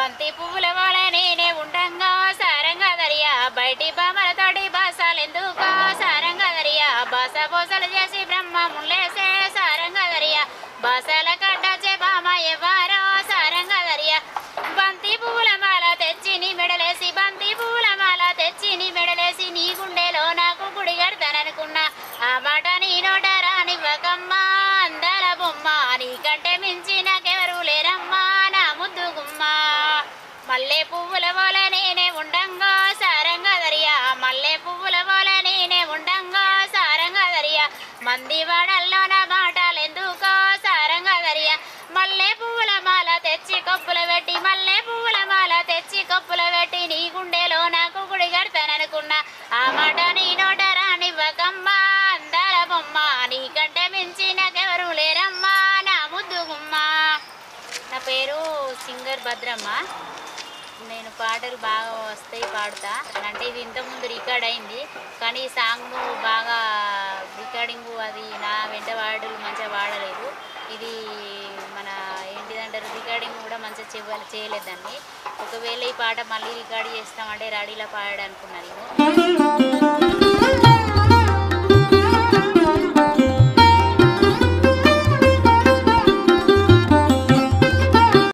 బంతి పువ్వుల వల నేనే ఉండంగా సారంగా దరియా బయటి బామలతోటి బాసాలెందుకో సారంగా దరియా బాస బోసలు చేసి బ్రహ్మ ముళ్ళేసే సారంగా దరియా బాసాల కడ్డచే బామ ఎవ్వారో సారంగా దరియా బంతి పువ్వుల మాల తెచ్చి నీ మెడలేసి బంతి పువ్వుల మాల తెచ్చి నీ మెడలేసి నీ గుండెలో నాకు గుడి కడతాననుకున్నా ఆ మాట నీ నోట రానివ్వకమ్మా అందాల బొమ్మ నీకంటే మించి నాకెవరు లేరమ్మా నా ముద్దు గుమ్మ మల్లె పువ్వుల వోల నేనే ఉండంగా సారంగా దరియా మల్లె పువ్వుల వోల నేనే ఉండంగా సారంగా దరియా మంది వాడల్లో నా మాటలెందుకో సారంగా దరియా మల్లె పువ్వుల మాల తెచ్చి కప్పుల పెట్టి మల్లె పువ్వుల మాల తెచ్చి కప్పుల పెట్టి నీ గుండెలో నాకు గుడి కడతాననుకున్నా ఆ మాట నీ నోట రానివ్వకమ్మా అందాల బొమ్మ నీకంటే మించి నాకెవరు లేరమ్మా నా ముద్దు గుమ్మ నా పేరు సింగర్ భద్రమ్మ నేను పాటలు బాగా వస్తాయి పాడుతా అంటే ఇది ఇంతకుముందు రికార్డ్ అయింది కానీ ఈ సాంగ్ బాగా రికార్డింగ్ అది నా వెంట వాడలు మంచిగా వాడలేదు ఇది మన ఏంటిదంటారు రికార్డింగ్ కూడా మంచిగా చెవ్వాలి చేయలేదు దాన్ని ఒకవేళ ఈ పాట మళ్ళీ రికార్డ్ చేస్తామంటే రెడీలో పాడాలనుకున్నాను నేను